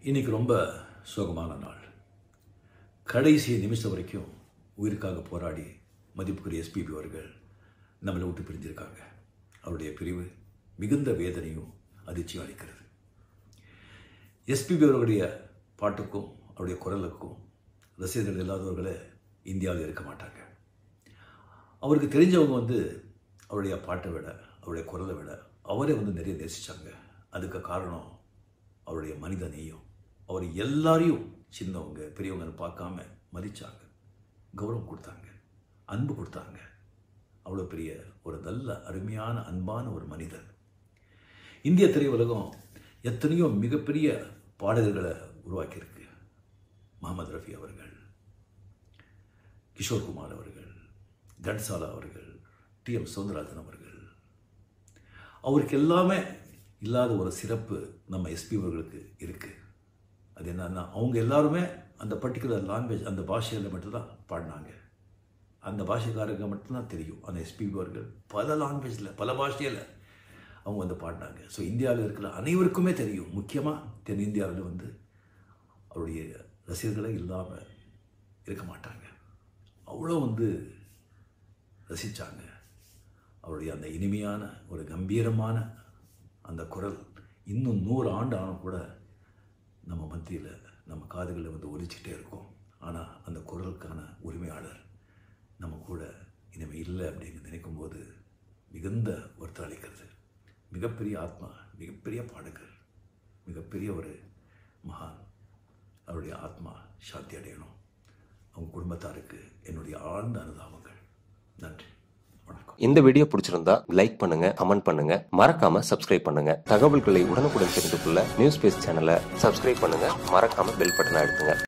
இன்னைக்கு ரொம்ப சோகமான நாள் கடைசி நிமிஷம் வரைக்கும் உயிருக்காக போராடி மதிப்புக்குரிய எஸ்பிபி அவர்கள் நம்மளை விட்டு பிரிஞ்சிருக்காங்க அவருடைய பிரிவு மிகுந்த வேதனையும் அதிர்ச்சியும் அளிக்கிறது எஸ்பிபி அவர்களுடைய பாட்டுக்கும் அவருடைய குரலுக்கும் ரசிகர்கள் இல்லாதவர்களே இந்தியாவில் இருக்க மாட்டாங்க அவருக்கு தெரிஞ்சவங்க வந்து அவருடைய பாட்டை விட அவருடைய குரலை விட அவரே வந்து நிறைய நேசித்தாங்க அதுக்கு காரணம் அவருடைய மனித நேயம் அவர் எல்லாரையும் சின்னவங்க பெரியவங்கன்னு பார்க்காம மதித்தாங்க கௌரவம் கொடுத்தாங்க அன்பு கொடுத்தாங்க அவ்வளோ பெரிய ஒரு நல்ல அருமையான அன்பான ஒரு மனிதர் இந்திய திரையுலகம் எத்தனையோ மிகப்பெரிய பாடகர்களை உருவாக்கியிருக்கு முகமது ரஃபி அவர்கள் கிஷோர்குமார் அவர்கள் கன்சாலா அவர்கள் டி எம் சௌந்தரராஜன் அவர்கள் அவருக்கு எல்லாமே இல்லாத ஒரு சிறப்பு நம்ம எஸ்பி அவர்களுக்கு இருக்குது அது என்னன்னா அவங்க எல்லாருமே அந்த பர்டிகுலர் லாங்குவேஜ் அந்த பாஷையில் மட்டும்தான் பாடினாங்க அந்த பாஷைக்காரங்க மட்டும்தான் தெரியும் அந்த எஸ்பி அவர்கள் பல லாங்குவேஜில் பல பாஷையில் அவங்க வந்து பாடினாங்க ஸோ இந்தியாவில் இருக்கிற அனைவருக்குமே தெரியும் முக்கியமாக தென்னிந்தியாவில் வந்து அவருடைய ரசிகர்களே இல்லாமல் இருக்க மாட்டாங்க அவ்வளோ வந்து ரசித்தாங்க அவருடைய அந்த இனிமையான ஒரு கம்பீரமான அந்த குரல் இன்னும் நூறு ஆண்டு ஆனும் கூட நம்ம மத்தியில் நம்ம காதுகளில் வந்து ஒலிச்சிக்கிட்டே இருக்கும் ஆனால் அந்த குரலுக்கான உரிமையாளர் நம்ம கூட இனிமேல் இல்லை அப்படின்னு நினைக்கும் போது மிகுந்த வருத்தம் அளிக்கிறது மிகப்பெரிய ஆத்மா மிகப்பெரிய பாடகர் மிகப்பெரிய ஒரு மகான் அவருடைய ஆத்மா சாந்தி அடையணும் அவங்க குடும்பத்தாருக்கு என்னுடைய ஆழ்ந்த அனுதாபங்கள் நன்றி வணக்கம் இந்த வீடியோ பிடிச்சிருந்தா லைக் பண்ணுங்க கமெண்ட் பண்ணுங்க மறக்காம சப்ஸ்கிரைப் பண்ணுங்க தகவல்களை உடனுக்குடன் தெரிந்து கொள்ள நியூஸ் பேஸ் சேனலை சப்ஸ்கிரைப் பண்ணுங்க மறக்காம பெல் பட்டனை அழுத்துங்க